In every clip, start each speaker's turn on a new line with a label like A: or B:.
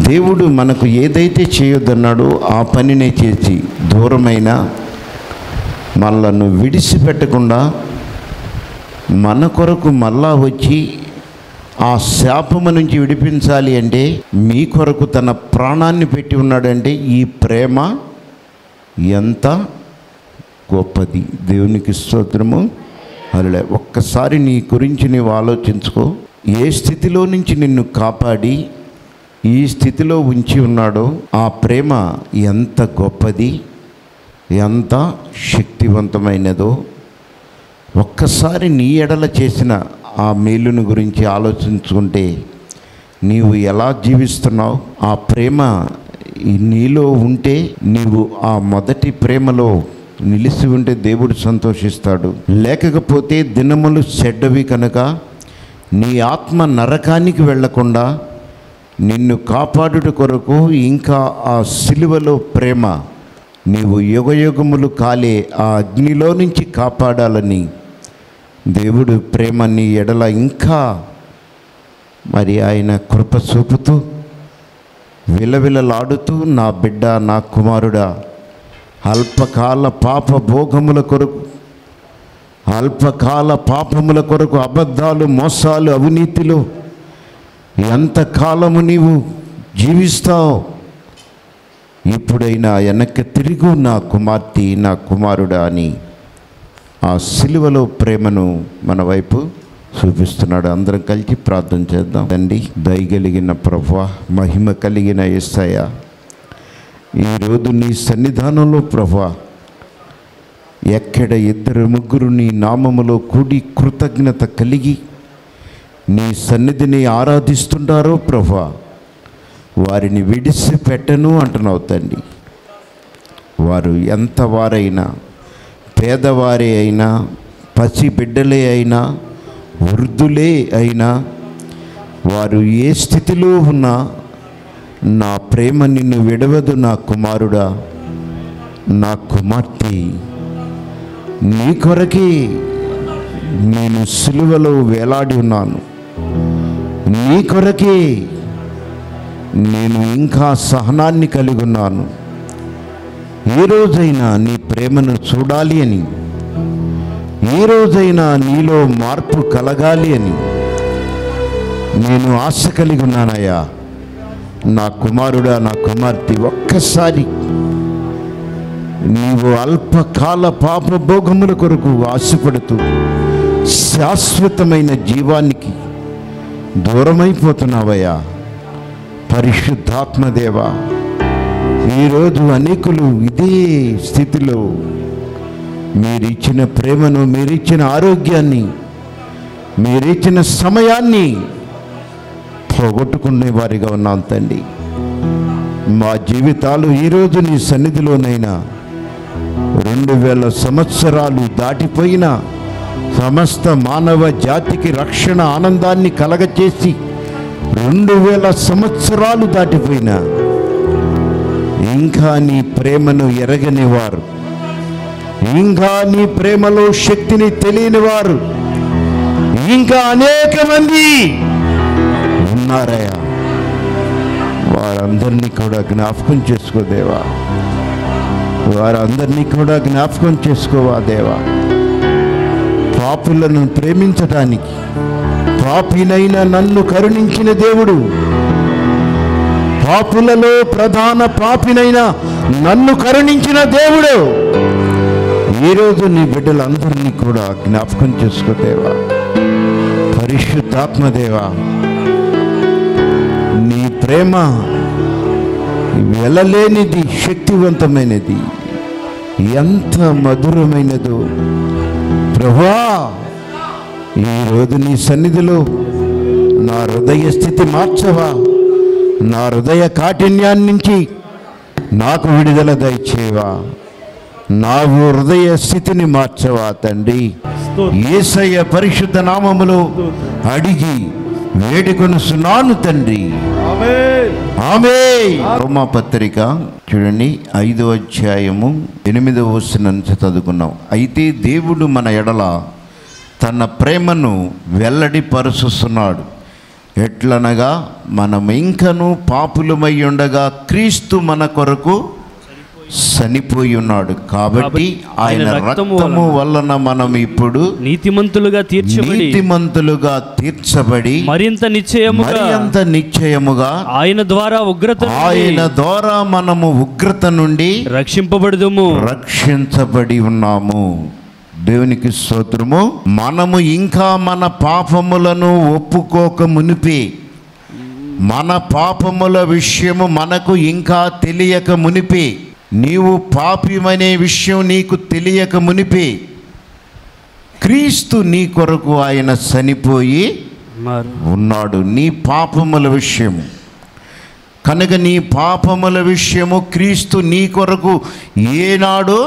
A: దేవుడు మనకు ఏదైతే చేయొద్దన్నాడో ఆ పనినే చేసి దూరమైన మనలను విడిచిపెట్టకుండా మన కొరకు మళ్ళా వచ్చి ఆ శాపము నుంచి విడిపించాలి అంటే మీ కొరకు తన ప్రాణాన్ని పెట్టి ఉన్నాడంటే ఈ ప్రేమ ఎంత గొప్పది దేవునికి స్తోత్రము అలా ఒక్కసారి నీ గురించి నీవు ఆలోచించుకో ఏ స్థితిలో నుంచి నిన్ను కాపాడి ఈ స్థితిలో ఉంచి ఉన్నాడో ఆ ప్రేమ ఎంత గొప్పది ఎంత శక్తివంతమైనదో ఒక్కసారి నీ ఎడల చేసిన ఆ మేలుని గురించి ఆలోచించుకుంటే నీవు ఎలా జీవిస్తున్నావు ఆ ప్రేమ ఈ నీలో ఉంటే నీవు ఆ మొదటి ప్రేమలో నిలిచి ఉంటే దేవుడు సంతోషిస్తాడు లేకపోతే దినములు చెడ్డవి కనుక నీ ఆత్మ నరకానికి వెళ్లకుండా నిన్ను కాపాడుట కొరకు ఇంకా ఆ సిలువలో ప్రేమ నీవు యుగయుగములు కాలే ఆ అగ్నిలో నుంచి కాపాడాలని దేవుడు ప్రేమ నీ ఎడల ఇంకా మరి ఆయన కృప చూపుతూ విలవిలలాడుతూ నా బిడ్డ నా కుమారుడా అల్పకాల పాప భోగముల కొరకు అల్పకాల పాపముల కొరకు అబద్ధాలు మోసాలు అవినీతిలో ఎంతకాలము నీవు జీవిస్తావు ఇప్పుడైనా వెనక్కి తిరిగు నా కుమార్తె నా కుమారుడా అని ఆ సిలువలో ప్రేమను మన వైపు చూపిస్తున్నాడు అందరం కలిసి ప్రార్థన చేద్దాం తండ్రి దయగలిగిన ప్రభా మహిమ కలిగిన ఎస్సయ్య ఈరోజు నీ సన్నిధానంలో ప్రభా ఎక్కడ ఇద్దరు ముగ్గురు నీ నామములో కూడి కృతజ్ఞత కలిగి నీ సన్నిధిని ఆరాధిస్తుంటారో ప్రభా వారిని విడిచిపెట్టను అంటున్నావు తండ్రి వారు ఎంత వారైనా పేదవారే అయినా పసి బిడ్డలే అయినా వృద్ధులే అయినా వారు ఏ స్థితిలో ఉన్నా నా ప్రేమ నిన్ను విడవదు నా కుమారుడా నా కుమార్తె నీ కొరకే నేను సిలువలో వేలాడి ఉన్నాను నీ కొరకే నేను ఇంకా సహనాన్ని కలిగి ఉన్నాను ఏ రోజైనా నీ ప్రేమను చూడాలి అని ఏ రోజైనా నీలో మార్పు కలగాలి అని నేను ఆశ కలిగి ఉన్నానయ్యా నా కుమారుడా నా కుమార్తె ఒక్కసారి నీవు అల్పకాల పాప భోగముల కొరకు ఆశపడుతూ శాశ్వతమైన జీవానికి దూరమైపోతున్నావయ్యా పరిశుద్ధాత్మదేవా ఈరోజు అనేకులు ఇదే స్థితిలో మీరిచ్చిన ప్రేమను మీరిచ్చిన ఆరోగ్యాన్ని మీరిచ్చిన సమయాన్ని పోగొట్టుకునే వారిగా ఉన్నాం తండ్రి మా జీవితాలు ఈరోజు నీ సన్నిధిలోనైనా రెండు వేల సంవత్సరాలు దాటిపోయిన సమస్త మానవ జాతికి రక్షణ ఆనందాన్ని కలగచేసి రెండు వేల సంవత్సరాలు దాటిపోయినా ఇంకా నీ ప్రేమను ఎరగని వారు ఇంకా నీ ప్రేమలో శక్తిని తెలియని వారు ఇంకా అనేక మంది ఉన్నారయ్యా వారందరినీ కూడా జ్ఞాపకం చేసుకో దేవా వారందరినీ కూడా జ్ఞాపకం చేసుకోవా దేవా పాపులను ప్రేమించటానికి పాపినైన నన్ను కరుణించిన దేవుడు పాపులలో ప్రధాన పాపినైన నన్ను కరుణించిన దేవుడు ఈరోజు నీ బిడ్డలందరినీ కూడా జ్ఞాపకం చేసుకో దేవా పరిశుద్ధాత్మదేవా నీ ప్రేమ వెళ్ళలేనిది శక్తివంతమైనది ఎంత మధురమైనదో ప్రభా ఈరోజు నీ సన్నిధిలో నా హృదయ స్థితి మార్చవా నా హృదయ కాఠిన్యాన్ని నుంచి నాకు విడుదల దయచేవా నా హృదయ స్థితిని మార్చవా తండ్రి ఏసయ్య పరిశుద్ధ నామములో అడిగి వేడుకొనుసున్నాను తండ్రి ఆమె రోమా పత్రిక చూడండి ఐదో అధ్యాయము ఎనిమిదవ వచనం నుంచి చదువుకున్నాం అయితే దేవుడు మన ఎడల తన ప్రేమను వెల్లడిపరుస్తున్నాడు ఎట్లనగా మనం ఇంకను పాపులమై ఉండగా క్రీస్తు మన కొరకు చనిపోయి ఉన్నాడు కాబట్టి
B: కాబట్టి
A: ఆయన
B: ఆయన రక్తము
A: రక్తము వలన మనం ఇప్పుడు
B: నీతిమంతులుగా తీర్చబడి
A: నీతిమంతులుగా తీర్చబడి
B: మరింత నిశ్చయముగా
A: మరి అంత నిశ్చయముగా
B: ఆయన ద్వారా ఉగ్రత నుండి
A: ఆయన ద్వారా మనము ఉగ్రత నుండి
B: రక్షింపబడదుము
A: రక్షించబడి ఉన్నాము దేవునికి స్తోత్రము మనము ఇంకా మన పాపములను ఒప్పుకోక మునిపి మన పాపముల విషయము మనకు ఇంకా తెలియక మునిపి నీవు పాపిమనే విషయం నీకు తెలియక మునిపి క్రీస్తు నీ కొరకు ఆయన చనిపోయి
B: ఉన్నారు.
A: ఉన్నాడు నీ పాపముల విషయము కనుక నీ పాపముల విషయము క్రీస్తు నీ కొరకు ఏనాడు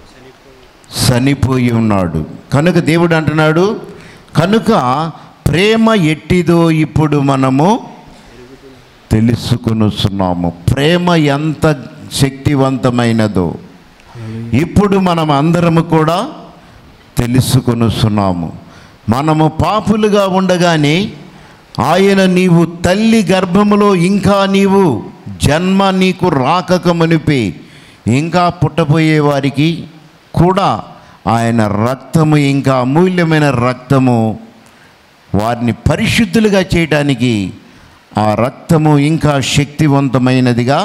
A: చనిపోయి ఉన్నాడు కనుక దేవుడు అంటున్నాడు కనుక ప్రేమ ఎట్టిదో ఇప్పుడు మనము తెలుసుకొనుచున్నాము ప్రేమ ఎంత శక్తివంతమైనదో ఇప్పుడు మనం అందరము కూడా తెలుసుకొనుచున్నాము మనము పాపులుగా ఉండగానే ఆయన నీవు తల్లి గర్భములో ఇంకా నీవు జన్మ నీకు రాకక మునిపి ఇంకా పుట్టబోయే వారికి కూడా ఆయన రక్తము ఇంకా అమూల్యమైన రక్తము వారిని పరిశుద్ధులుగా చేయడానికి ఆ రక్తము ఇంకా శక్తివంతమైనదిగా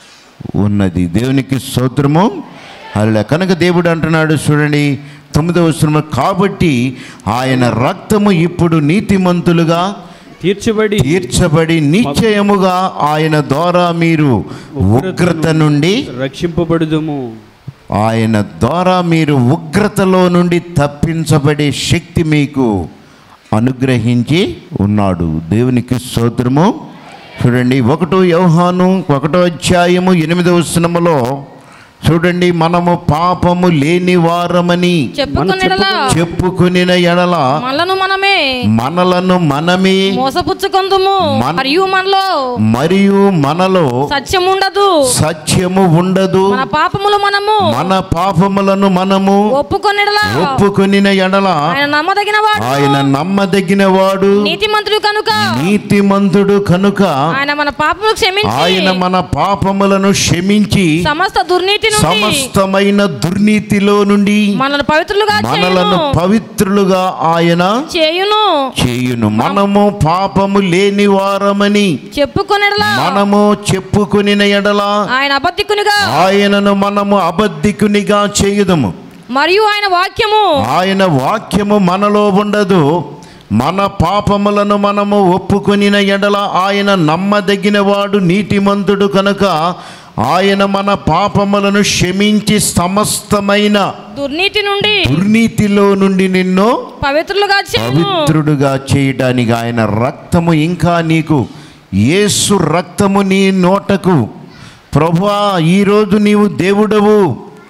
A: ఉన్నది దేవునికి స్తోత్రము అలా కనుక దేవుడు అంటున్నాడు చూడండి తొమ్మిదవ వచనము కాబట్టి ఆయన రక్తము ఇప్పుడు నీతిమంతులుగా
B: తీర్చబడి
A: తీర్చబడి నిశ్చయముగా ఆయన ద్వారా మీరు ఉగ్రత నుండి
B: రక్షింపబడుదుము
A: ఆయన ద్వారా మీరు ఉగ్రతలో నుండి తప్పించబడే శక్తి మీకు అనుగ్రహించి ఉన్నాడు దేవునికి స్తోత్రము చూడండి ఒకటో యౌహాను ఒకటో అధ్యాయము ఎనిమిదవ వచనములో చూడండి మనము పాపము లేని వారమని
C: చెప్పుకొనిడలా
A: చెప్పుకునిన ఎడల
C: మనలను మనమే
A: మనలను మనమే
C: మోసపుచ్చుకొందుము
A: మన-
C: మరియు మనలో
A: మరియు మనలో
C: సత్యముండదు
A: సత్యము ఉండదు
C: మన పాపములు మనము
A: మన పాపములను మనము
C: ఒప్పుకొనిడలా
A: ఒప్పుకొనిన ఎడల
C: ఆయన నమ్మదగిన వాడు
A: ఆయన నమ్మదగిన వాడు
C: నీతిమంతుడు కనుక
A: నీతిమంతుడు కనుక
C: ఆయన మన పాపములు క్షమించి
A: ఆయన మన పాపములను క్షమించి
C: సమస్త దుర్నీతి నుండి
A: సమస్తమైన దుర్నీతిలో నుండి
C: మనల్ని పవిత్రులుగా
A: మనలను
C: చేయును
A: పవిత్రులుగా ఆయన
C: చేయును
A: చేయును మనము పాపము లేని వారమని
C: చెప్పుకొనిడలా
A: మనము చెప్పుకునిన ఎడల
C: ఆయన అబద్ధికునిగా
A: ఆయనను మనము అబద్ధికునిగా చేయుదము
C: మరియు ఆయన వాక్యము
A: ఆయన వాక్యము మనలో ఉండదు మన పాపములను మనము ఒప్పుకొనిన ఎడల ఆయన నమ్మదగిన వాడు నీతిమంతుడు కనుక ఆయన మన పాపములను క్షమించి సమస్తమైన
C: దుర్నీతి నుండి
A: దుర్నీతిలో నుండి నిన్ను
C: పవిత్రులుగా చేయును
A: పవిత్రుడుగా చేయడానికి ఆయన రక్తము ఇంకా నీకు యేసు రక్తము నీ నోటకు ప్రభువా ఈరోజు నీవు దేవుడవు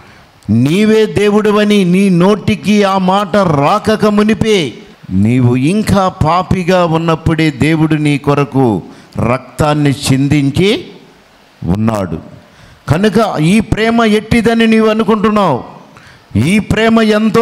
A: నీవే దేవుడవని నీ నోటికి ఆ మాట రాకక మునిపే నీవు ఇంకా పాపిగా ఉన్నప్పుడే దేవుడు నీ కొరకు రక్తాన్ని చిందించి ఉన్నాడు కనుక ఈ ప్రేమ ఎట్టిదని నీవు అనుకుంటున్నావు ఈ ప్రేమ ఎంతో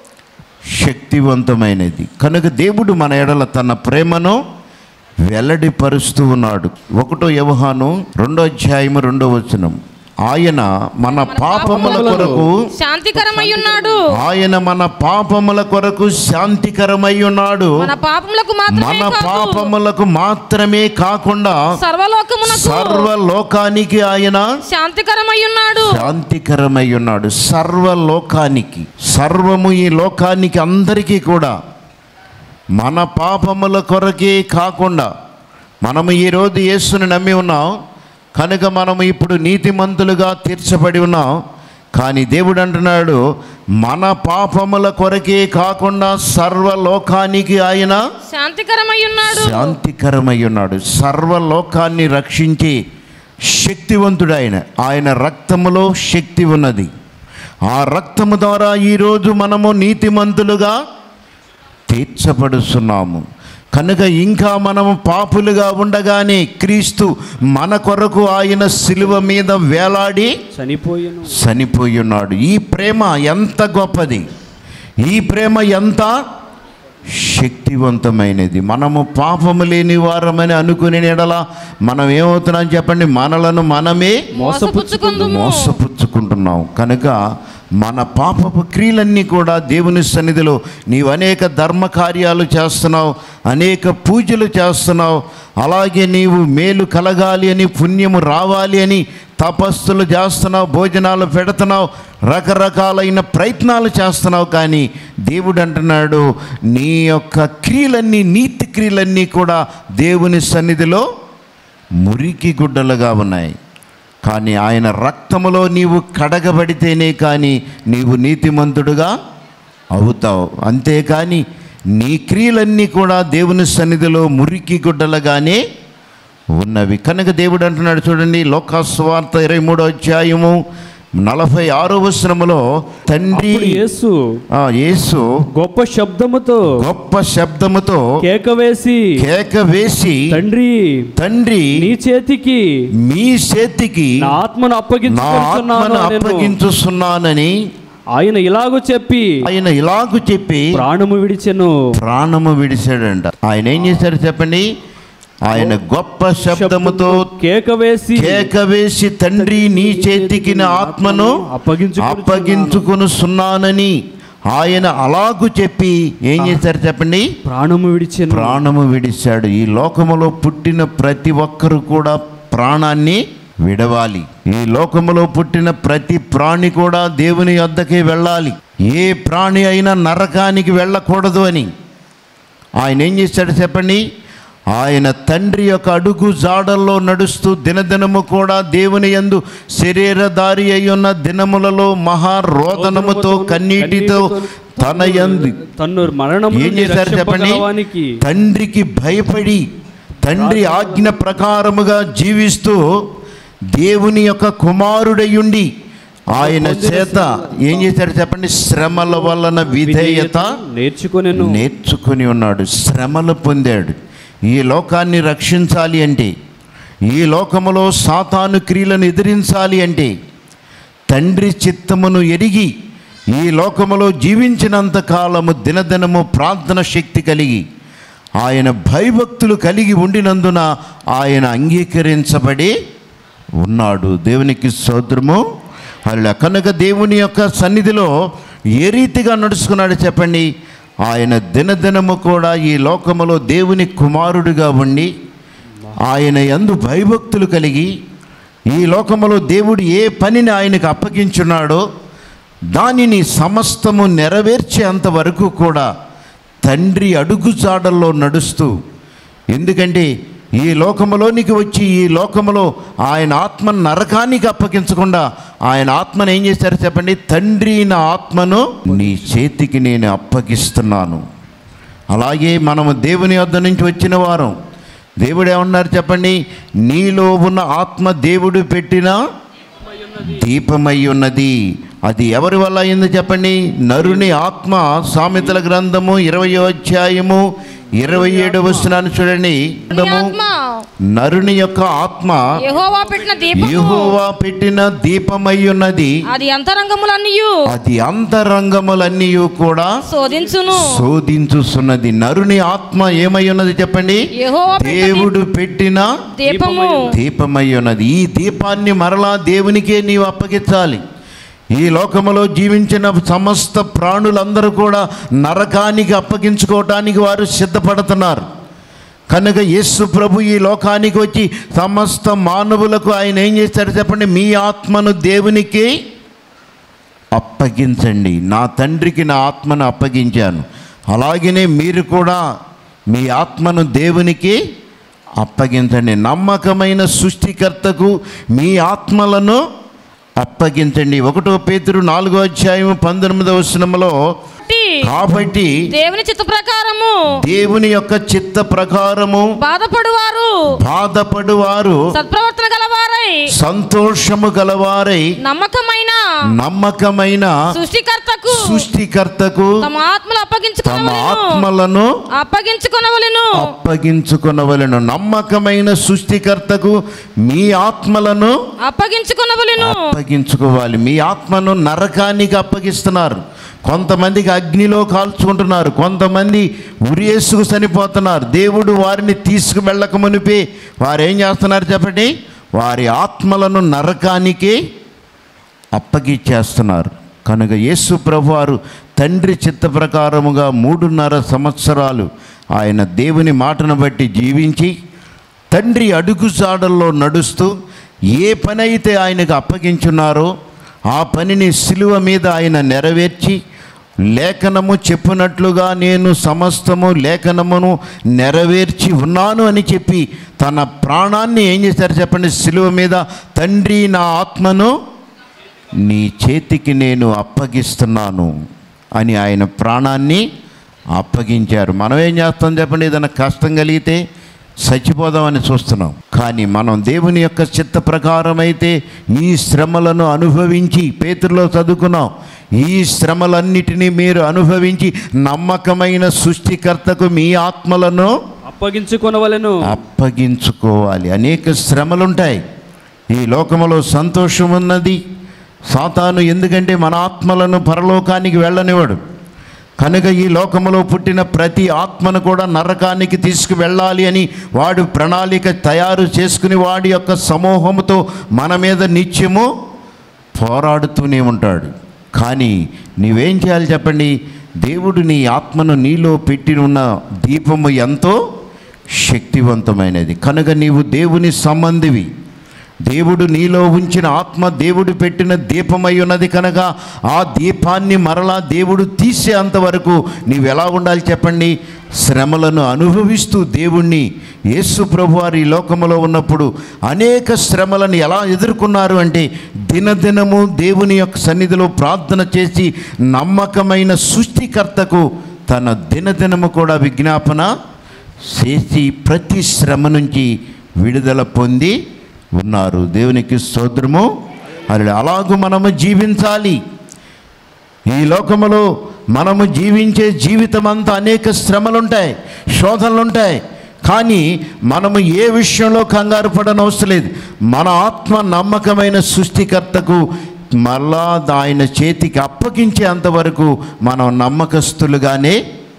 A: శక్తివంతమైనది కనుక దేవుడు మన ఎడల తన ప్రేమను వెల్లడిపరుస్తూ ఉన్నాడు ఒకటో యవహాను రెండో అధ్యాయము రెండో వచనం ఆయన మన పాపముల కొరకు
C: శాంతికరమై ఉన్నాడు
A: ఆయన మన పాపముల కొరకు శాంతికరమై ఉన్నాడు
C: మన పాపములకు మాత్రమే
A: మన
C: కాదు
A: పాపములకు మాత్రమే కాకుండా
C: సర్వలోకమునకు
A: సర్వలోకానికి ఆయన
C: శాంతికరమై ఉన్నాడు
A: శాంతికరమై ఉన్నాడు సర్వలోకానికి సర్వము ఈ లోకానికి అందరికీ కూడా మన పాపముల కొరకే కాకుండా మనము ఈరోజు యేసుని నమ్మి ఉన్నాం కనుక మనము ఇప్పుడు నీతిమంతులుగా తీర్చబడి ఉన్నాం కానీ దేవుడు అంటున్నాడు మన పాపముల కొరకే కాకుండా సర్వలోకానికి ఆయన
C: శాంతికరమై ఉన్నాడు
A: శాంతికరమై ఉన్నాడు సర్వలోకాన్ని రక్షించే శక్తివంతుడు ఆయన ఆయన రక్తములో శక్తి ఉన్నది ఆ రక్తము ద్వారా ఈరోజు మనము నీతిమంతులుగా తీర్చబడుతున్నాము కనుక ఇంకా మనము పాపులుగా ఉండగానే క్రీస్తు మన కొరకు ఆయన శిలువ మీద వేలాడి
B: చనిపోయెను
A: చనిపోయి ఉన్నాడు ఈ ప్రేమ ఎంత గొప్పది ఈ ప్రేమ ఎంత శక్తివంతమైనది మనము పాపము లేని వారమని అనుకునే ఎడల మనం ఏమవుతున్నాం చెప్పండి మనలను మనమే
C: మోసపుచ్చుకుందుము
A: మోసపుచ్చుకుంటున్నాం కనుక మన పాపపు క్రియలన్నీ కూడా దేవుని సన్నిధిలో నీవు అనేక ధర్మ కార్యాలు చేస్తున్నావు అనేక పూజలు చేస్తున్నావు అలాగే నీవు మేలు కలగాలి అని పుణ్యము రావాలి అని తపస్సులు చేస్తున్నావు భోజనాలు పెడుతున్నావు రకరకాలైన ప్రయత్నాలు చేస్తున్నావు కానీ దేవుడు అంటున్నాడు నీ యొక్క క్రియలన్నీ నీతి క్రియలన్నీ కూడా దేవుని సన్నిధిలో మురికి గుడ్డలుగా ఉన్నాయి కానీ ఆయన రక్తములో నీవు కడగబడితేనే కానీ నీవు నీతిమంతుడుగా అవుతావు అంతేకాని నీ క్రియలన్నీ కూడా దేవుని సన్నిధిలో మురికి గుడ్డలుగానే ఉన్నవి కనుక దేవుడు అంటున్నాడు చూడండి లోకాస్వార్త ఇరవై మూడో అధ్యాయము నలభై ఆరో వచనములో తండ్రి
B: అప్పుడు యేసు
A: ఆ, యేసు
B: గొప్ప శబ్దముతో
A: గొప్ప శబ్దముతో
B: కేక వేసి
A: కేక వేసి
B: తండ్రి
A: తండ్రి
B: నీ చేతికి
A: మీ చేతికి
B: నా ఆత్మను
A: నా
B: అప్పగించుకుంటున్నాను
A: ఆత్మను
B: అనెను.
A: అప్పగించుస్తున్నానని
B: ఆయన ఇలాగూ చెప్పి
A: ఆయన ఇలాగు చెప్పి
B: ప్రాణము విడిచెను
A: ప్రాణము విడిచాడంట ఆయన ఏం చేశారు చెప్పండి ఆయన గొప్ప శబ్దముతో
B: కేక వేసి
A: కేక వేసి తండ్రి నీ చేతికి నా ఆత్మను అప్పగించుకుని సున్నానని ఆయన అలాగు చెప్పి ఏం చేశారు చెప్పండి
B: ప్రాణము విడిచెను
A: ప్రాణము విడిచాడు ఈ లోకములో పుట్టిన ప్రతి ఒక్కరు కూడా ప్రాణాన్ని విడవాలి ఈ లోకములో పుట్టిన ప్రతి ప్రాణి కూడా దేవుని వద్దకే వెళ్ళాలి ఏ ప్రాణి అయినా నరకానికి వెళ్ళకూడదు అని ఆయన ఏం చేశాడు చెప్పండి ఆయన తండ్రి యొక్క అడుగు జాడల్లో నడుస్తూ దినదినము కూడా దేవుని యందు శరీరధారి అయి ఉన్న దినములలో మహారోదనముతో కన్నీటితో తన యందు
B: తన్ను మరణం
A: ఏం చేశారు చెప్పండి
B: రక్షింపగలవానికి
A: తండ్రికి భయపడి తండ్రి ఆజ్ఞ ప్రకారముగా జీవిస్తూ దేవుని యొక్క కుమారుడయుండి ఆయన చేత ఏం చేశాడు చెప్పండి శ్రమల వలన విధేయత
B: నేర్చుకొనెను
A: నేర్చుకుని ఉన్నాడు శ్రమలు పొందాడు ఈ లోకాన్ని రక్షించాలి అంటే ఈ లోకములో సాతాను క్రియలను ఎదిరించాలి అంటే తండ్రి చిత్తమును ఎరిగి ఈ లోకములో జీవించినంత కాలము దినదినము ప్రార్థన శక్తి కలిగి ఆయన భయభక్తులు కలిగి ఉండినందున ఆయన అంగీకరించబడి ఉన్నాడు దేవునికి సోదరము అలా కనుక దేవుని యొక్క సన్నిధిలో ఏ రీతిగా నడుచుకున్నాడు చెప్పండి ఆయన దినదినము కూడా ఈ లోకములో దేవుని కుమారుడిగా ఉండి ఆయన యందు భయభక్తులు కలిగి ఈ లోకములో దేవుడు ఏ పనిని ఆయనకు అప్పగించున్నాడో దానిని సమస్తము నెరవేర్చేంత వరకు కూడా తండ్రి అడుగుజాడల్లో నడుస్తూ ఎందుకంటే ఈ లోకములోనికి వచ్చి ఈ లోకములో ఆయన ఆత్మను నరకానికి అప్పగించకుండా ఆయన ఆత్మను ఏం చేశారు చెప్పండి తండ్రి నా ఆత్మను నీ చేతికి నేను అప్పగిస్తున్నాను అలాగే మనము దేవుని వద్ద నుంచి వచ్చిన వారం దేవుడు ఏమన్నారు చెప్పండి నీలో ఉన్న ఆత్మ దేవుడు పెట్టిన దీపమై ఉన్నది అది ఎవరి వల్ల అయింది చెప్పండి నరుని ఆత్మ సామెతల గ్రంథము ఇరవయో అధ్యాయము ఇరవై ఏడు వస్తున్నాను చూడండి
C: నీ
A: గ్రంథము
C: ఆత్మ
A: నరుని యొక్క ఆత్మ
C: యెహోవా పెట్టిన దీపము
A: యెహోవా పెట్టిన దీపమై ఉన్నది
C: అది అంతరంగములన్నీయు
A: అది అంతరంగములన్నీ కూడా
C: శోధించును
A: శోధించుతున్నది నరుని ఆత్మ ఏమై ఉన్నది చెప్పండి
C: యెహోవా పెట్టిన
A: దేవుడు పెట్టిన
C: దీపము
A: దీపమై ఉన్నది ఈ దీపాన్ని మరలా దేవునికే నీవు అప్పగించాలి ఈ లోకములో జీవించిన సమస్త ప్రాణులందరూ కూడా నరకానికి అప్పగించుకోవటానికి వారు సిద్ధపడుతున్నారు కనుక యేసు ప్రభు ఈ లోకానికి వచ్చి సమస్త మానవులకు ఆయన ఏం చేశారు చెప్పండి మీ ఆత్మను దేవునికి అప్పగించండి నా తండ్రికి నా ఆత్మను అప్పగించాను అలాగనే మీరు కూడా మీ ఆత్మను దేవునికి అప్పగించండి నమ్మకమైన సృష్టికర్తకు మీ ఆత్మలను అప్పగించండి ఒకటో పేతురు నాలుగో అధ్యాయం పంతొమ్మిదవ వచనములో కాబట్టి
C: దేవుని చిత్త ప్రకారము
A: దేవుని యొక్క చిత్త ప్రకారము
C: బాధపడువారు
A: బాధపడువారు
C: సత్ప్రవర్తన గలవారై
A: సంతోషము గలవారై
C: నమ్మకమైన
A: నమ్మకమైన
C: సృష్టికర్తకు
A: సృష్టికర్తకు
C: తమ ఆత్మలు
A: తమ
C: అప్పగించుకునవలెను
A: ఆత్మలను
C: అప్పగించుకునవలెను
A: అప్పగించుకొనవలెను నమ్మకమైన సృష్టికర్తకు మీ ఆత్మలను
C: అప్పగించుకునవలెను
A: అప్పగించుకోవాలి మీ ఆత్మను నరకానికి అప్పగిస్తున్నారు కొంతమందికి అగ్నిలో కాల్చుకుంటున్నారు కొంతమంది ఉరియేసుకు చనిపోతున్నారు దేవుడు వారిని తీసుకువెళ్ళక మునిపే వారు ఏం చేస్తున్నారు చెప్పండి వారి ఆత్మలను నరకానికి అప్పగిచ్చేస్తున్నారు కనుక యేసు ప్రభువారు తండ్రి చిత్త ప్రకారముగా మూడున్నర సంవత్సరాలు ఆయన దేవుని మాటను బట్టి జీవించి తండ్రి అడుగుజాడల్లో నడుస్తూ ఏ పని అయితే ఆయనకు అప్పగించున్నారో ఆ పనిని సిలువ మీద ఆయన నెరవేర్చి లేఖనము చెప్పినట్లుగా నేను సమస్తము లేఖనమును నెరవేర్చి ఉన్నాను అని చెప్పి తన ప్రాణాన్ని ఏం చేశారు చెప్పండి సిలువ మీద తండ్రి నా ఆత్మను నీ చేతికి నేను అప్పగిస్తున్నాను అని ఆయన ప్రాణాన్ని అప్పగించారు మనం ఏం చేస్తాం చెప్పండి ఏదైనా కష్టం కలిగితే చచ్చిపోదామని చూస్తున్నాం కానీ మనం దేవుని యొక్క చిత్త ప్రకారం అయితే ఈ శ్రమలను అనుభవించి పేతుల్లో చదువుకున్నాం ఈ శ్రమలన్నిటినీ మీరు అనుభవించి నమ్మకమైన సృష్టికర్తకు మీ ఆత్మలను
B: అప్పగించుకొనవలెను
A: అప్పగించుకోవాలి అనేక శ్రమలుంటాయి ఈ లోకములో సంతోషం ఉన్నది సాతాను ఎందుకంటే మన ఆత్మలను పరలోకానికి వెళ్ళనివాడు కనుక ఈ లోకములో పుట్టిన ప్రతి ఆత్మను కూడా నరకానికి తీసుకువెళ్ళాలి అని వాడు ప్రణాళిక తయారు చేసుకుని వాడి యొక్క సమూహముతో మన మీద నిత్యము పోరాడుతూనే ఉంటాడు కానీ నీవేం చేయాలి చెప్పండి దేవుడు నీ ఆత్మను నీలో పెట్టి ఉన్న దీపము ఎంతో శక్తివంతమైనది కనుక నీవు దేవుని సంబంధివి దేవుడు నీలో ఉంచిన ఆత్మ దేవుడు పెట్టిన దీపమై ఉన్నది కనుక ఆ దీపాన్ని మరలా దేవుడు తీసేంత వరకు నీవు ఎలా ఉండాలి చెప్పండి శ్రమలను అనుభవిస్తూ దేవుణ్ణి యేసు ప్రభువారు ఈ లోకములో ఉన్నప్పుడు అనేక శ్రమలను ఎలా ఎదుర్కొన్నారు అంటే దినదినము దేవుని యొక్క సన్నిధిలో ప్రార్థన చేసి నమ్మకమైన సృష్టికర్తకు తన దినదినము కూడా విజ్ఞాపన చేసి ప్రతి శ్రమ నుంచి విడుదల పొంది ఉన్నారు దేవునికి స్తోత్రము అది అలాగూ మనము జీవించాలి ఈ లోకములో మనము జీవించే జీవితం అంతా అనేక శ్రమలుంటాయి శోధనలుంటాయి కానీ మనము ఏ విషయంలో కంగారు పడనవసరం లేదు మన ఆత్మ నమ్మకమైన సృష్టికర్తకు మళ్ళా ఆయన చేతికి అప్పగించేంత వరకు మనం నమ్మకస్తులుగానే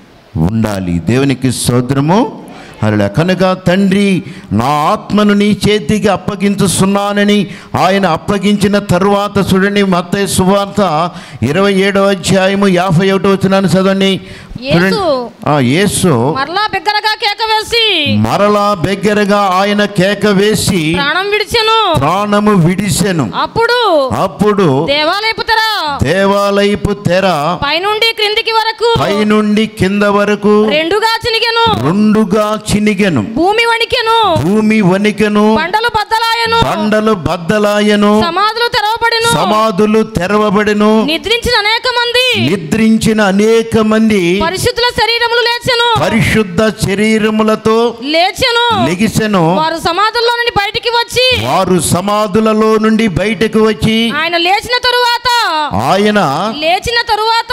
A: ఉండాలి దేవునికి స్తోత్రము అలా కనుక తండ్రి నా ఆత్మను నీ చేతికి అప్పగించుస్తున్నానని ఆయన అప్పగించిన తరువాత చూడండి మత్తయి సువార్త ఇరవై ఏడవ అధ్యాయము యాభై ఒకటో వచ్చినాను చదవండి చూడండి.
C: యేసు
A: ఆ, యేసు
C: మరలా బిగ్గరగా కేక వేసి
A: మరలా దగ్గరగా ఆయన కేక వేసి
C: ప్రాణం విడిచెను
A: ప్రాణము విడిసెను
C: అప్పుడు
A: అప్పుడు
C: దేవాలయపు తెర
A: దేవాలయపు తెర
C: పైనుండి క్రిందికి వరకు
A: పైనుండి కింద వరకు
C: రెండుగా చినిగెను
A: రెండుగా చినిగెను
C: భూమి వణికెను
A: భూమి వణికెను
C: బండలు బద్దలాయను
A: బండలు బద్దలాయను
C: సమాధులు తెరవబడెను
A: సమాధులు తెరవబడెను
C: నిద్రించిన అనేక మంది
A: నిద్రించిన అనేక మంది
C: పరిశుద్ధుల శరీరములు లేచెను
A: పరిశుద్ధ శరీరములతో
C: లేచెను
A: లెగిసెను
C: వారు సమాధుల్లో నుండి బయటికి వచ్చి
A: వారు సమాధులలో నుండి బయటకు వచ్చి
C: ఆయన లేచిన తరువాత
A: ఆయన
C: లేచిన తరువాత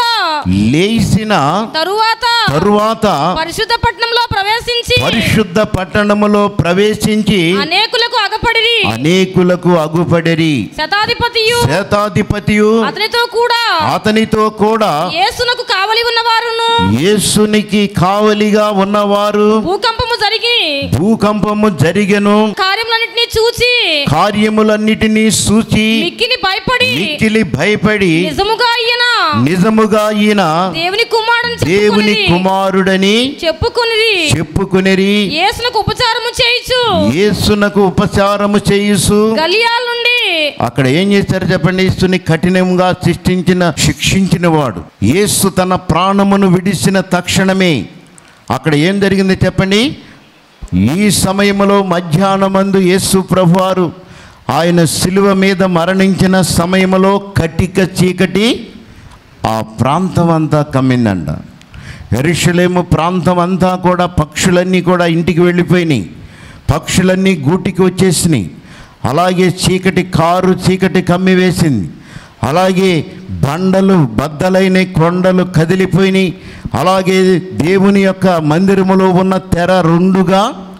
A: లేచిన
C: తరువాత
A: తరువాత
C: పరిశుద్ధ పట్టణంలో ప్రవేశించి
A: పరిశుద్ధ పట్టణములో ప్రవేశించి
C: అనేకులకు అగపడిరి
A: అనేకులకు అగుపడరి
C: శతాధిపతియు
A: శతాధిపతియు
C: అతనితో కూడా
A: అతనితో కూడా
C: యేసునకు కావలి ఉన్నవారును
A: యేసునికి కావలిగా ఉన్నవారు
C: భూకంపము జరిగి
A: భూకంపము జరిగెను
C: కార్యములన్నింటినీ చూచి
A: కార్యములన్నిటినీ సూచి
C: మిక్కిలి భయపడి
A: మిక్కిలి భయపడి
C: నిజముగా ఈయన
A: నిజముగా ఈయన
C: దేవుని కుమారుని
A: దేవుని
C: చెప్పుకొనిరి
A: కుమారుడని
C: చెప్పుకొనిరి
A: చెప్పుకునేరి
C: యేసునకు ఉపచారము చేయించు
A: యేసునకు ఉపచారము చేయుసు
C: గలియాల నుండి
A: అక్కడ ఏం చేశారు చెప్పండి యేసుని కఠినంగా శిక్షించిన శిక్షించిన వాడు యేసు తన ప్రాణమును విడిసిన తక్షణమే అక్కడ ఏం జరిగింది చెప్పండి ఈ సమయంలో మధ్యాహ్నమందు యేసు ప్రభువారు ఆయన శిలువ మీద మరణించిన సమయంలో కటిక చీకటి ఆ ప్రాంతం అంతా కమ్మిందంట ఎరుషలేము ప్రాంతం అంతా కూడా పక్షులన్నీ కూడా ఇంటికి వెళ్ళిపోయినాయి పక్షులన్నీ గూటికి వచ్చేసినాయి అలాగే చీకటి కారు చీకటి కమ్మి వేసింది అలాగే బండలు బద్దలైన కొండలు కదిలిపోయినాయి అలాగే దేవుని యొక్క మందిరములో ఉన్న తెర రెండుగా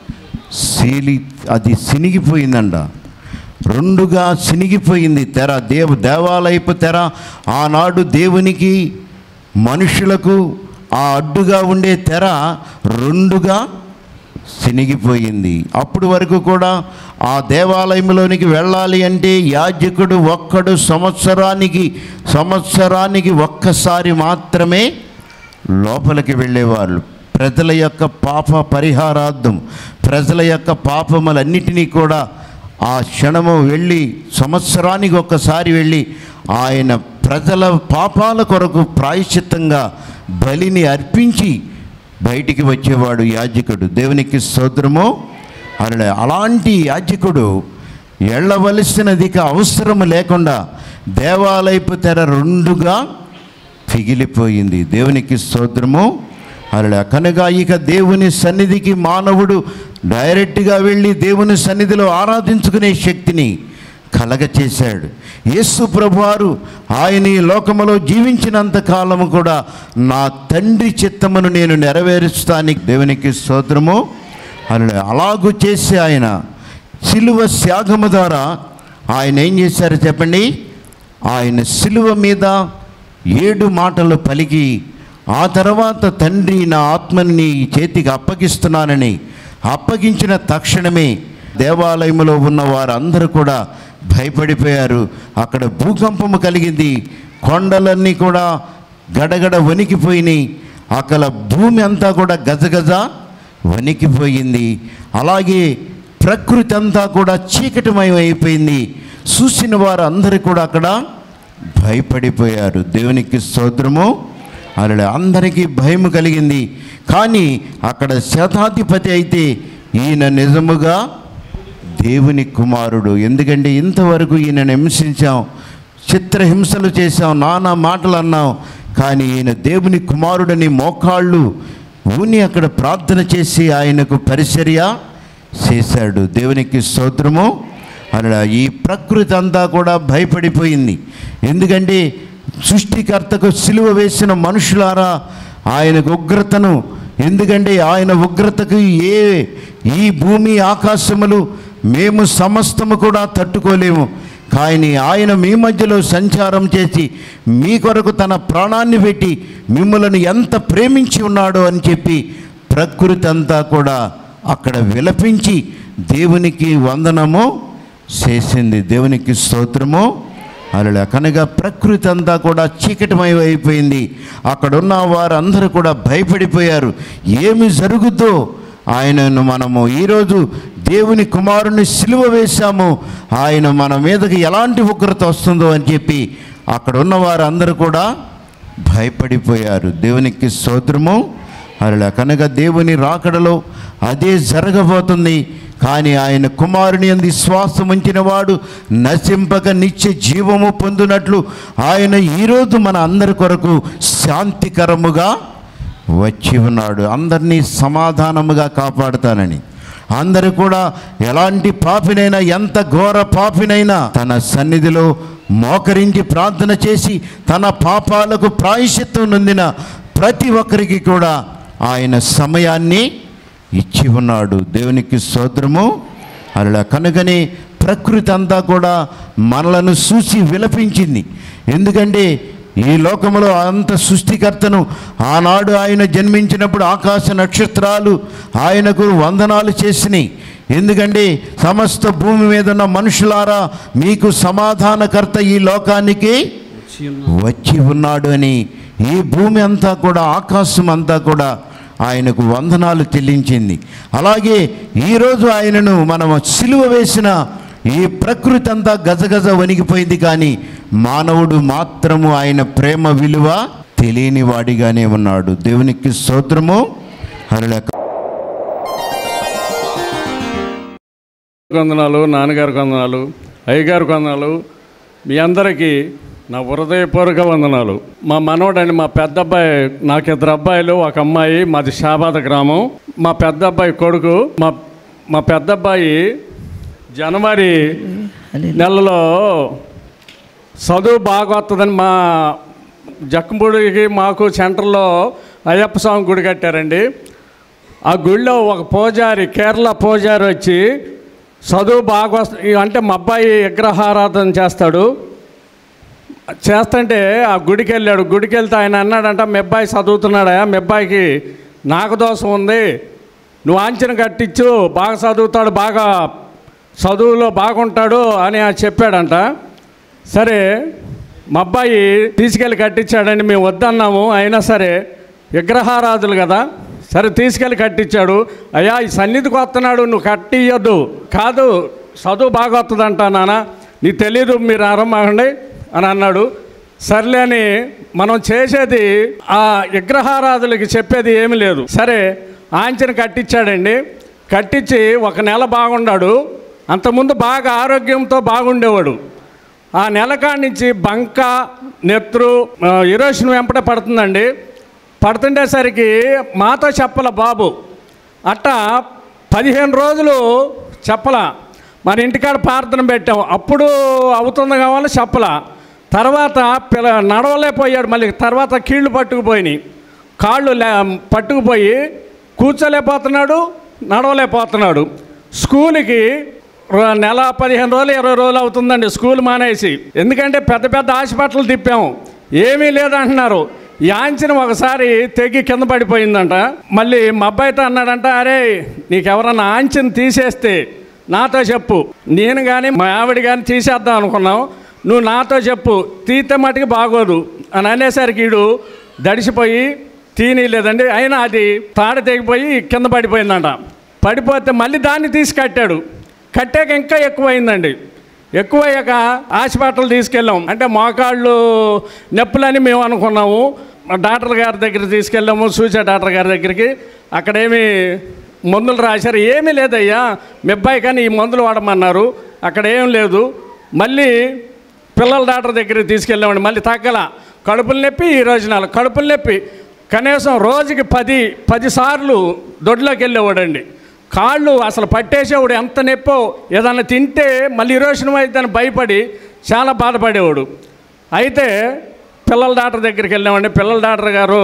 A: సీలి అది సినిగిపోయిందంట రెండుగా సినిగిపోయింది తెర దేవ దేవాలయపు తెర ఆనాడు దేవునికి మనుషులకు ఆ అడ్డుగా ఉండే తెర రెండుగా సినిగిపోయింది అప్పుడు వరకు కూడా ఆ దేవాలయంలోనికి వెళ్ళాలి అంటే యాజకుడు ఒక్కడు సంవత్సరానికి సంవత్సరానికి ఒక్కసారి మాత్రమే లోపలికి వెళ్ళేవాళ్ళు ప్రజల యొక్క పాప పరిహారార్థం ప్రజల యొక్క పాపములన్నిటినీ కూడా ఆ క్షణము వెళ్ళి సంవత్సరానికి ఒక్కసారి వెళ్ళి ఆయన ప్రజల పాపాల కొరకు ప్రాయశ్చిత్తంగా బలిని అర్పించి బయటికి వచ్చేవాడు యాజకుడు దేవునికి స్తోత్రము అలా అలాంటి యాజకుడు ఎళ్ళవలసినది ఇక అవసరం లేకుండా దేవాలయపు తెర రెండుగా పిగిలిపోయింది దేవునికి స్తోత్రము అలా కనుక ఇక దేవుని సన్నిధికి మానవుడు డైరెక్ట్గా వెళ్ళి దేవుని సన్నిధిలో ఆరాధించుకునే శక్తిని కలగచేశాడు యేసు ప్రభువారు ఆయన ఈ లోకములో జీవించినంత కాలము కూడా నా తండ్రి చిత్తమును నేను నెరవేరుస్తానికి దేవునికి స్తోత్రము అలా అలాగూ చేసి ఆయన సిలువ త్యాగము ద్వారా ఆయన ఏం చేశారు చెప్పండి ఆయన సిలువ మీద ఏడు మాటలు పలికి ఆ తర్వాత తండ్రి నా ఆత్మని నీ చేతికి అప్పగిస్తున్నానని అప్పగించిన తక్షణమే దేవాలయంలో ఉన్న వారందరూ కూడా భయపడిపోయారు అక్కడ భూకంపము కలిగింది కొండలన్నీ కూడా గడగడ వణికిపోయినాయి అక్కడ భూమి అంతా కూడా గజగజ వణికిపోయింది అలాగే ప్రకృతి అంతా కూడా చీకటిమయం అయిపోయింది చూసిన వారు అందరూ కూడా అక్కడ భయపడిపోయారు దేవునికి స్తోత్రము అలా అందరికీ భయం కలిగింది కానీ అక్కడ శతాధిపతి అయితే ఈయన నిజముగా దేవుని కుమారుడు ఎందుకంటే ఇంతవరకు ఈయనను హింసించాం చిత్రహింసలు చేశాం నానా మాటలు అన్నాం కానీ ఈయన దేవుని కుమారుడని మోకాళ్ళు ఊని అక్కడ ప్రార్థన చేసి ఆయనకు పరిచర్య చేశాడు దేవునికి స్తోత్రము అలా ఈ ప్రకృతి అంతా కూడా భయపడిపోయింది ఎందుకంటే సృష్టికర్తకు సిలువ వేసిన మనుషులారా ఆయనకు ఉగ్రతను ఎందుకంటే ఆయన ఉగ్రతకు ఏ ఈ భూమి ఆకాశములు మేము సమస్తము కూడా తట్టుకోలేము కానీ ఆయన మీ మధ్యలో సంచారం చేసి మీ కొరకు తన ప్రాణాన్ని పెట్టి మిమ్మలను ఎంత ప్రేమించి ఉన్నాడో అని చెప్పి ప్రకృతి అంతా కూడా అక్కడ విలపించి దేవునికి వందనము చేసింది దేవునికి స్తోత్రము అలా కనుక ప్రకృతి అంతా కూడా చీకటిమయం అయిపోయింది అక్కడున్న వారందరూ కూడా భయపడిపోయారు ఏమి జరుగుతో ఆయనను మనము ఈరోజు దేవుని కుమారుని సిలువ వేశాము ఆయన మన మీదకి ఎలాంటి ఉగ్రత వస్తుందో అని చెప్పి అక్కడ ఉన్న వారందరూ కూడా భయపడిపోయారు దేవునికి స్తోత్రము అలా కనుక దేవుని రాకడలో అదే జరగబోతుంది కానీ ఆయన కుమారుని అంది శ్వాసం ఉంచిన వాడు నశింపక నిత్య జీవము పొందినట్లు ఆయన ఈరోజు మన అందరి కొరకు శాంతికరముగా వచ్చి ఉన్నాడు అందరినీ సమాధానముగా కాపాడుతానని అందరూ కూడా ఎలాంటి పాపినైనా ఎంత ఘోర పాపినైనా తన సన్నిధిలో మోకరించి ప్రార్థన చేసి తన పాపాలకు ప్రాయశ్చిత్తం నొందిన ప్రతి ఒక్కరికి కూడా ఆయన సమయాన్ని ఇచ్చి ఉన్నాడు దేవునికి స్తోత్రము అలా కనుకనే ప్రకృతి అంతా కూడా మనలను చూసి విలపించింది ఎందుకంటే ఈ లోకములో అంత సృష్టికర్తను ఆనాడు ఆయన జన్మించినప్పుడు ఆకాశ నక్షత్రాలు ఆయనకు వందనాలు చేసినాయి ఎందుకంటే సమస్త భూమి మీద ఉన్న మనుషులారా మీకు సమాధానకర్త ఈ లోకానికి
B: వచ్చి ఉన్న
A: వచ్చి ఉన్నాడు అని ఈ భూమి అంతా కూడా ఆకాశం అంతా కూడా ఆయనకు వందనాలు చెల్లించింది అలాగే ఈరోజు ఆయనను మనం సిలువ వేసిన ఈ ప్రకృతి అంతా గజగజ వణిగిపోయింది కానీ మానవుడు మాత్రము ఆయన ప్రేమ విలువ తెలియని వాడిగానే ఉన్నాడు దేవునికి స్తోత్రము హరుల
D: వందనాలు నాన్నగారికి వందనాలు అయ్యగారికి వందనాలు మీ అందరికీ నా హృదయపూర్వక వందనాలు మా మనవడండి మా పెద్ద అబ్బాయి నాకు ఇద్దరు అబ్బాయిలు ఒక అమ్మాయి మాది షాబాద్ గ్రామం మా పెద్ద అబ్బాయి కొడుకు మా మా పెద్ద అబ్బాయి జనవరి నెలలో చదువు బాగా వస్తుందని మా జక్కంపూడికి మాకు సెంటర్లో అయ్యప్ప స్వామి గుడి కట్టారండి ఆ గుడిలో ఒక పూజారి కేరళ పూజారి వచ్చి చదువు బాగా వస్త అంటే మా అబ్బాయి విగ్రహారాధన చేస్తాడు చేస్తుంటే ఆ గుడికి వెళ్ళాడు గుడికి వెళ్తే ఆయన అన్నాడంట మీ అబ్బాయి చదువుతున్నాడా మీ అబ్బాయికి నాకు దోషం ఉంది నువ్వు ఆంచన కట్టించు బాగా చదువుతాడు బాగా చదువులో బాగుంటాడు అని ఆయన చెప్పాడంట సరే మా అబ్బాయి తీసుకెళ్ళి కట్టించాడండి మేము వద్దన్నాము అయినా సరే విగ్రహారాధులు కదా సరే తీసుకెళ్ళి కట్టించాడు అయ్యా ఈ సన్నిధికి వస్తున్నాడు నువ్వు కట్టియొద్దు కాదు చదువు బాగా వస్తుందంట నాన్న నీకు తెలీదు మీరు ఆరంభండి అని అన్నాడు సర్లే అని మనం చేసేది ఆ విగ్రహారాధులకి చెప్పేది ఏమీ లేదు సరే ఆంచన కట్టించాడండి కట్టించి ఒక నెల బాగున్నాడు అంతకుముందు బాగా ఆరోగ్యంతో బాగుండేవాడు ఆ నెలకాడ నుంచి బంక నెత్రు ఆ, ఇరోషన్ వెంపట పడుతుందండి పడుతుండేసరికి మాతో చెప్పల బాబు అట్ట పదిహేను రోజులు చెప్పల మన ఇంటికాడ ప్రార్థన పెట్టాం అప్పుడు అవుతుంది కావాలి చెప్పల తర్వాత పిల్ల నడవలేకపోయాడు మళ్ళీ తర్వాత కీళ్ళు పట్టుకుపోయినాయి కాళ్ళు లే పట్టుకుపోయి కూర్చోలేకపోతున్నాడు నడవలేకపోతున్నాడు స్కూల్కి ర- నెల పదిహేను రోజులు ఇరవై రోజులు అవుతుందండి స్కూల్ మానేసి ఎందుకంటే పెద్ద పెద్ద హాస్పిటల్ తిప్పాము ఏమీ లేదంటున్నారు యాంచిన ఒకసారి తెగి కింద పడిపోయిందంట మళ్ళీ మా అబ్బాయితో అన్నాడంట అరే నీకెవరన్నా ఆంచిన తీసేస్తే నాతో చెప్పు నేను కానీ మా ఆవిడ కానీ తీసేద్దాం అనుకున్నాం నువ్వు నాతో చెప్పు తీతే మటుకు బాగోదు అని అనేసరికి వీడు దడిసిపోయి తీయలేదండి అయినా అది తాడ తెగిపోయి కింద పడిపోయిందంట పడిపోతే మళ్ళీ దాన్ని తీసి కట్టాడు కట్టాక ఇంకా ఎక్కువైందండి ఎక్కువయ్యాక హాస్పిటల్ తీసుకెళ్ళాం అంటే మోకాళ్ళు నొప్పులని మేము అనుకున్నాము మా డాక్టర్ గారి దగ్గర తీసుకెళ్ళాము సూచే డాక్టర్ గారి దగ్గరికి అక్కడేమి మందులు రాశారు ఏమీ లేదయ్యా మీ అబ్బాయి కానీ ఈ మందులు వాడమన్నారు అక్కడ ఏం లేదు మళ్ళీ పిల్లల డాక్టర్ దగ్గరికి తీసుకెళ్ళామండి మళ్ళీ తగ్గల కడుపులు నొప్పి ఈ రోజు నాలుగు కడుపులు నొప్పి కనీసం రోజుకి పది పది సార్లు దొడ్లోకి వెళ్ళేవాడండి కాళ్ళు అసలు పట్టేసేవాడు ఎంత నొప్పో ఏదన్నా తింటే మళ్ళీ ఇరోషనం అయిద్దని భయపడి చాలా బాధపడేవాడు అయితే పిల్లల డాక్టర్ దగ్గరికి వెళ్ళామండి పిల్లల డాక్టర్ గారు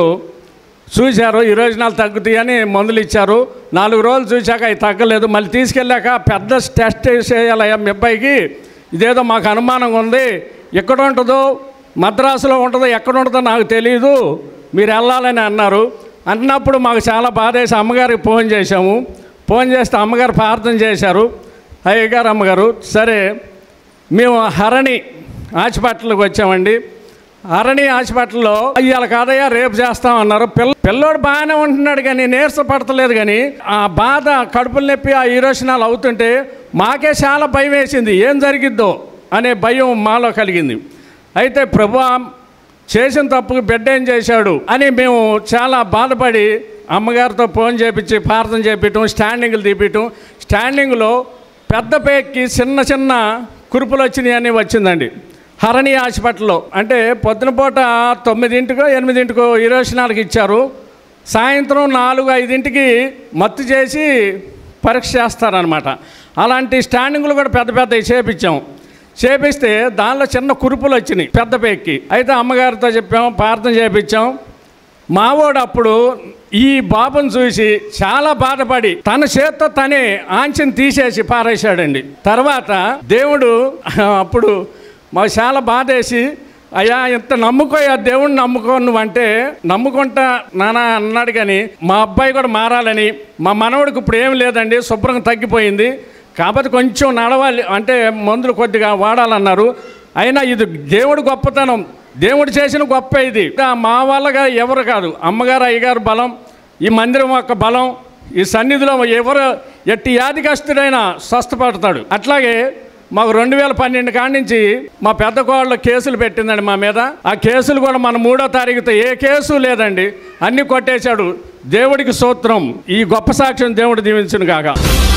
D: చూశారు ఈ రోజు నాలుగు తగ్గుతాయని మందులు ఇచ్చారు నాలుగు రోజులు చూశాక అవి తగ్గలేదు మళ్ళీ తీసుకెళ్ళాక పెద్ద టెస్ట్ చేయాలయ్యా మీ అబ్బాయికి ఇదేదో మాకు అనుమానంగా ఉంది ఎక్కడ ఉంటుందో మద్రాసులో ఉంటుందో ఎక్కడ ఉంటుందో నాకు తెలియదు మీరు వెళ్ళాలని అన్నారు అన్నప్పుడు మాకు చాలా బాధ వేసి అమ్మగారికి ఫోన్ చేశాము ఫోన్ చేస్తే అమ్మగారు ప్రార్థన చేశారు అయ్యగారు అమ్మగారు సరే మేము హరణి హాస్పిటల్కి వచ్చామండి హరణి హాస్పిటల్లో ఇవాళ కాదయ్యా రేపు చేస్తామన్నారు పిల్ల పిల్లోడు బాగానే ఉంటున్నాడు కానీ నీరస పడతలేదు కానీ ఆ బాధ కడుపులు నొప్పి ఆ ఈరోషనాలు అవుతుంటే మాకే చాలా భయం వేసింది ఏం జరిగిద్దో అనే భయం మాలో కలిగింది అయితే ప్రభు చేసిన తప్పుకు బిడ్డ ఏం చేశాడు అని మేము చాలా బాధపడి అమ్మగారితో ఫోన్ చేపించి ప్రార్థన చేపించడం స్టాండింగ్లు తీపించడం స్టాండింగ్లో పెద్ద పేక్కి చిన్న చిన్న కురుపులు వచ్చినాయి అని వచ్చిందండి హరణి హాస్పిటల్లో అంటే పొద్దున పూట తొమ్మిదింటికో ఎనిమిదింటికో ఇరవై నాలుగు ఇచ్చారు సాయంత్రం నాలుగు ఐదింటికి మత్తు చేసి పరీక్ష చేస్తారనమాట అలాంటి స్టాండింగ్లు కూడా పెద్ద పెద్దవి చేపించాం చేపిస్తే దానిలో చిన్న కురుపులు వచ్చినాయి పెద్ద పేక్కి అయితే అమ్మగారితో చెప్పాం ప్రార్థన చేపించాం మావోడు అప్పుడు ఈ బాబుని చూసి చాలా బాధపడి తన చేత్తో తనే ఆంచెని తీసేసి పారేశాడండి తర్వాత దేవుడు అప్పుడు మాకు చాలా బాధేసి అయ్యా ఇంత నమ్ముకోయా దేవుడిని నమ్ముకో నువ్వంటే నమ్ముకుంటా నానా అన్నాడు కానీ మా అబ్బాయి కూడా మారాలని మా మనవడికి ఇప్పుడు ఏం లేదండి శుభ్రంగా తగ్గిపోయింది కాబట్టి కొంచెం నడవాలి అంటే మందులు కొద్దిగా వాడాలన్నారు అయినా ఇది దేవుడు గొప్పతనం దేవుడు చేసిన గొప్ప ఇది ఇంకా మా వాళ్ళగా ఎవరు కాదు అమ్మగారు అయ్యగారు బలం ఈ మందిరం యొక్క బలం ఈ సన్నిధిలో ఎవరు ఎట్టి యాదికస్తుడైనా స్వస్థపడతాడు అట్లాగే మాకు రెండు వేల పన్నెండు కాడి నుంచి మా పెద్ద కోళ్ళ కేసులు పెట్టిందండి మా మీద ఆ కేసులు కూడా మన మూడో తారీఖుతో ఏ కేసు లేదండి అన్నీ కొట్టేశాడు దేవుడికి సూత్రం ఈ గొప్ప సాక్ష్యం దేవుడు దీవించును కాక